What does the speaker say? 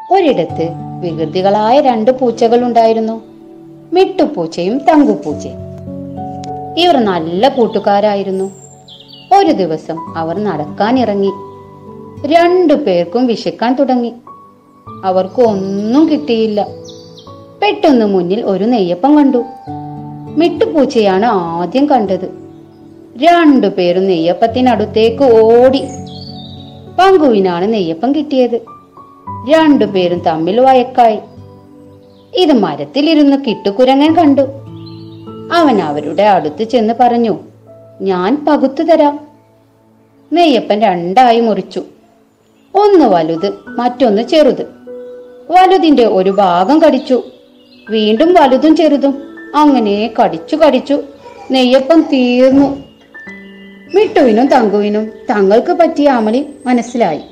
ഒരിടത്ത് വികൃതികളായ രണ്ട് പൂച്ചകൾ ഉണ്ടായിരുന്നു മിട്ടുപൂച്ചയും തങ്കുപൂച്ചയും ഇവർ നല്ല കൂട്ടുകാരായിരുന്നു ഒരു ദിവസം അവർ നടക്കാനിറങ്ങി രണ്ടു പേർക്കും വിശക്കാൻ തുടങ്ങി അവർക്ക് ഒന്നും കിട്ടിയില്ല പെട്ടെന്ന് മുന്നിൽ ഒരു നെയ്യപ്പം കണ്ടു മിട്ടുപൂച്ചയാണ് ആദ്യം കണ്ടത് രണ്ടുപേരും നെയ്യപ്പത്തിനടുത്തേക്ക് ഓടി പങ്കുവിനാണ് നെയ്യപ്പം കിട്ടിയത് രണ്ടുപേരും തമ്മിൽ വഴക്കായി ഇത് മരത്തിലിരുന്ന് കിട്ടുകുരങ്ങൻ കണ്ടു അവൻ അവരുടെ അടുത്ത് ചെന്ന് പറഞ്ഞു ഞാൻ പകുത്തു തരാം നെയ്യപ്പൻ രണ്ടായി മുറിച്ചു ഒന്ന് വലുത് മറ്റൊന്ന് ചെറുത് വലുതിന്റെ ഒരു ഭാഗം കടിച്ചു വീണ്ടും വലുതും ചെറുതും അങ്ങനെ കടിച്ചു കടിച്ചു നെയ്യപ്പം തീർന്നു മിട്ടുവിനും തങ്കുവിനും തങ്ങൾക്ക് പറ്റിയ അമളി മനസ്സിലായി